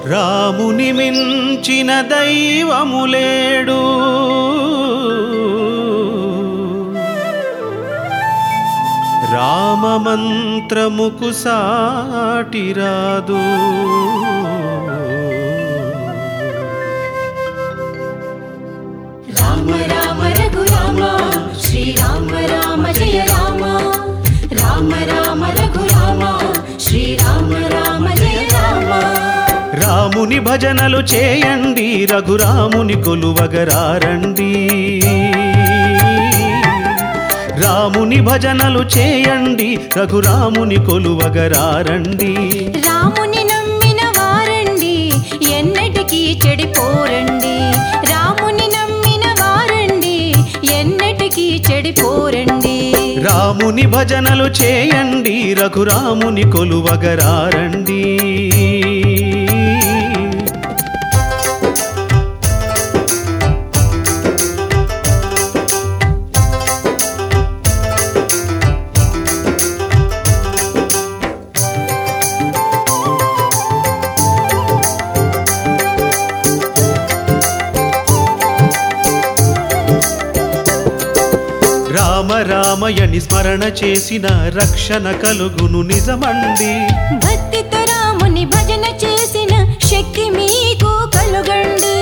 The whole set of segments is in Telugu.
రాముని మించిన దైవములేడు రామమంత్రముకు సాటి రాదు రామ రామ రఘురామ శ్రీరామ రామ జయ రామ రామ రామ రఘురామ శ్రీరామ రామ జయ రామ రాముని భజనలు చేయండి రఘురాముని కొలువగరారండి రాముని భజనలు చేయండి రఘురాముని కొలువగరారండి రాముని నమ్మిన వారండి ఎన్నటికీ చెడిపోరండి రాముని నమ్మిన వారండి ఎన్నటికీ చెడిపోరండి రాముని భజనలు చేయండి రఘురాముని కొలువగరారండి రామ రామయని స్మరణ చేసిన రక్షణ కలుగును నిజమండి భక్తితో రాముని భజన చేసిన శక్తి మీకు కలుగండి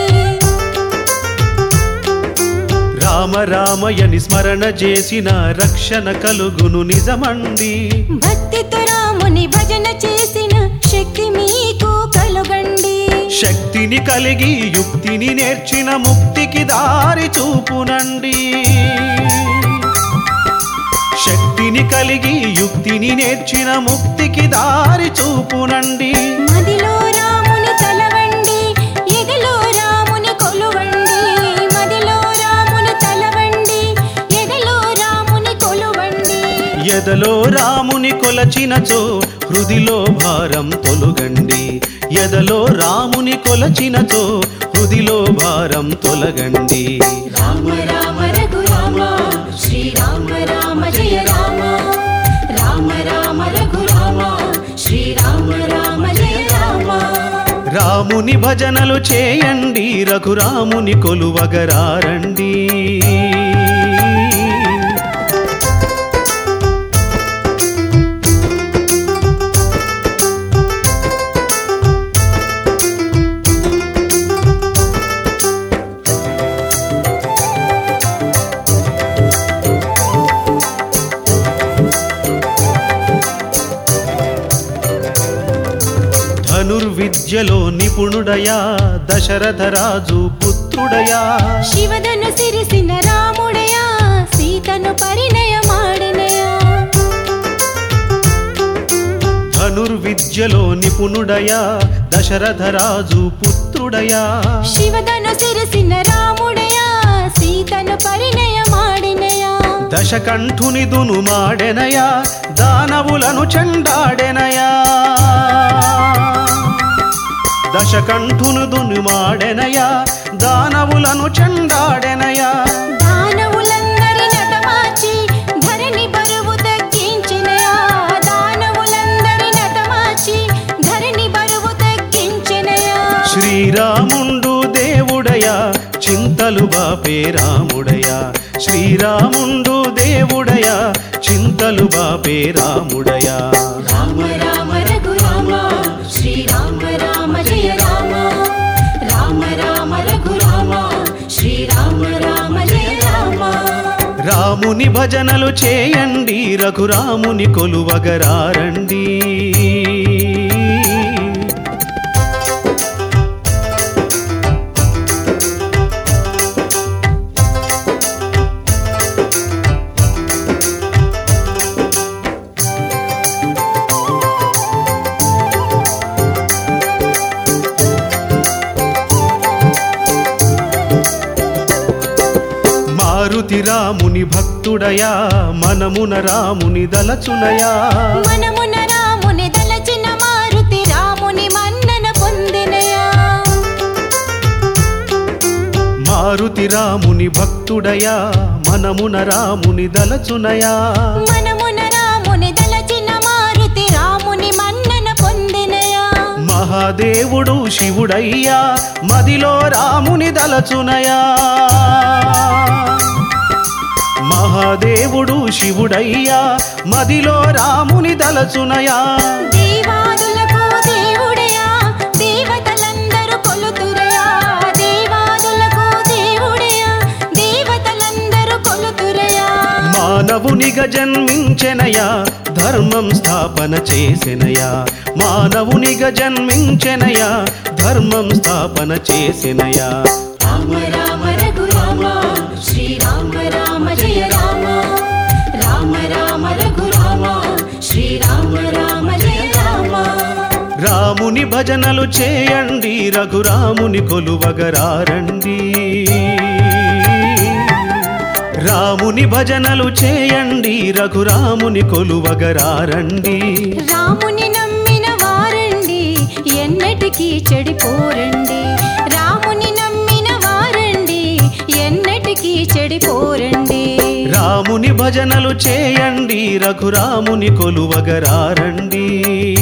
రామ రామయని స్మరణ చేసిన రక్షణ కలుగును నిజమండి భక్తితో రాముని భజన చేసిన శక్తి మీకు కలుగండి శక్తిని కలిగి యుక్తిని నేర్చిన ముక్తికి దారి చూపునండి శక్తిని కలిగి యుక్తిని నేర్చిన ముక్తికి దారి చూపునండి మదిలో రాముని తలవండి ఎదలో రాముని కొలువండి మదిలో రాముని తలవండి ఎదలో రాముని కొలువండి ఎదలో రాముని కొలచినచో హృదిలో భారం తొలగండి ఎదలో రాముని కొలచినచో హృదిలో భారం తొలగండి రామ రామ రఘురామ శ్రీరామ రామ జయ రామ రామ రామ రఘురామ శ్రీరామ రామ జయ రామ రాముని భజనలు చేయండి రఘురాముని కొలువగరారండి ధనుర్విద్యలో నిపుణుడయా దశరథరాజు పుత్రుడయా శివధను సిరిసిన రాముడయా సీతను పరిణయమాడినయా ధనుర్విద్యలో నిపుణుడయా దశరథరాజు పుత్రుడయా శివధను సిరిసిన రాముడయా సీతను పరిణయమాడినయా దశకంఠుని దును మాడెనయా దానవులను చెండాడెనయా దశకంఠును దును మాడెనయా దానవులను చెండాడెనయా దానవులందరి నటమాచి ధరణి బరువు తగ్గించినయా దానవులందరి నటమాచి ధరణి బరువు తగ్గించినయా శ్రీరాముండు దేవుడయా చింతలు బాపే రాముడయా శ్రీరాముండు దేవుడయా చింతలు బాపే రాముడయా రామ రామ రఘురామ శ్రీరామ రామ జయ రామ రామ రామ రఘురామ శ్రీరామ రామ జయ రామ రాముని భజనలు చేయండి రఘురాముని కొలువగరారండి మారుతి రాముని భక్తుడయా మనమున రాముని దలచునయా మనమున రాముని దలచిన మారుతి రాముని మన్నన పొందినయా మారుతి రాముని భక్తుడయా మనమున రాముని దలచునయా మనమున రాముని దలచిన మారుతి రాముని మన్నన పొందినయా మహా మహాదేవుడు శివుడయ్యా మదిలో రాముని దలచునయా మహాదేవుడు శివుడయ్యా మదిలో రాముని దలచునయా దేవాదులకు దేవుడయా దేవతలందరూ కొలుతురయా దేవాదులకు దేవుడయా దేవతలందరూ కొలుతురయా మానవునిగా జన్మించెనయా ధర్మం స్థాపన చేసెనయా మానవునిగా జన్మించెనయా ధర్మం స్థాపన చేసెనయా రామ రామ రఘురామ శ్రీరామ రామ జయ రామ రామ రామ రఘురామ శ్రీరామ రామ జయ రామ రాముని భజనలు చేయండి రఘురాముని కొలువగరారండి రాముని భజనలు చేయండి రఘురాముని కొలువగరారండి రాముని నమ్మిన వారండి ఎన్నటికీ చెడిపోరండి రాముని నమ్మిన వారండి ఎన్నటికీ చెడిపోరండి రాముని భజనలు చేయండి రఘురాముని కొలువగరారండి